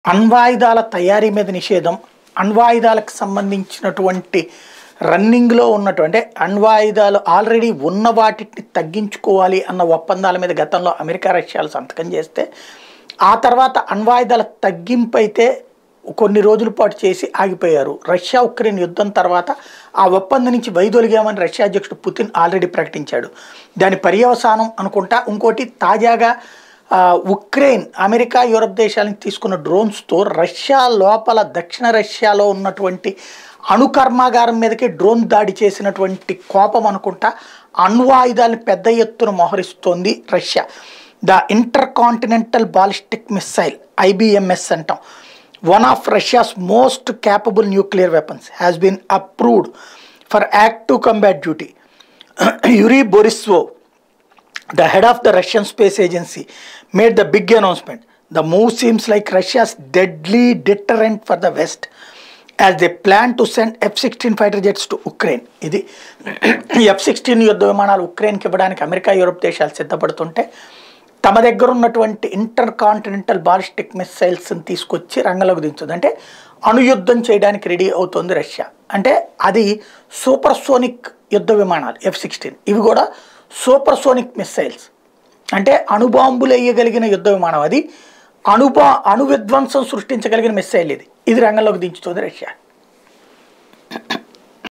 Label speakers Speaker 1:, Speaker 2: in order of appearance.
Speaker 1: అణ్వాయుధాల తయారీ మీద నిషేధం అణ్వాయుధాలకు సంబంధించినటువంటి రన్నింగ్లో ఉన్నటువంటి అణ్వాయుధాలు ఆల్రెడీ ఉన్న వాటిని తగ్గించుకోవాలి అన్న ఒప్పందాల మీద గతంలో అమెరికా రష్యాలు సంతకం చేస్తే ఆ తర్వాత అణ్వాయుధాల తగ్గింపు అయితే కొన్ని రోజుల పాటు చేసి ఆగిపోయారు రష్యా ఉక్రెయిన్ యుద్ధం తర్వాత ఆ ఒప్పందం నుంచి వైదొలిగామని రష్యా అధ్యక్షుడు పుతిన్ ఆల్రెడీ ప్రకటించాడు దాని పర్యవసానం అనుకుంటా ఇంకోటి తాజాగా ఆ, ఉక్రెయిన్ అమెరికా యూరప్ దేశాల నుంచి తీసుకున్న డ్రోన్స్తో రష్యా లోపల దక్షిణ రష్యాలో ఉన్నటువంటి అణు కర్మాగారం మీదకి డ్రోన్ దాడి చేసినటువంటి కోపం అనుకుంటా అణ్వాయుధాలను పెద్ద ఎత్తున మోహరిస్తోంది Russia the intercontinental ballistic missile IBMs అంటాం one of Russia's most capable nuclear weapons has been approved for active combat duty Yuri Borisov the head of the Russian space agency made the big announcement. The move seems like Russia's deadly deterrent for the West as they plan to send F-16 fighter jets to Ukraine. ఇది F sixteen యుద్ధ విమానాలు ఉక్రెయిన్కి ఇవ్వడానికి America Europe దేశాలు సిద్ధపడుతుంటే తమ దగ్గర ఉన్నటువంటి inter intercontinental ballistic మిస్సైల్స్ని తీసుకొచ్చి రంగంలోకి దించుతుంది అంటే అణుయుద్ధం చేయడానికి రెడీ అవుతుంది రష్యా అంటే అది సూపర్ సోనిక్ యుద్ధ విమానాలు ఎఫ్ సిక్స్టీన్ ఇవి కూడా సూపర్ సోనిక్ మిస్సైల్స్ అంటే అణుబాంబులు వేయగలిగిన యుద్ధ విమానం అది అణుబా అణు విధ్వంసం సృష్టించగలిగిన మిస్సైల్ ఇది ఇది రంగంలోకి దించుతుంది రష్యా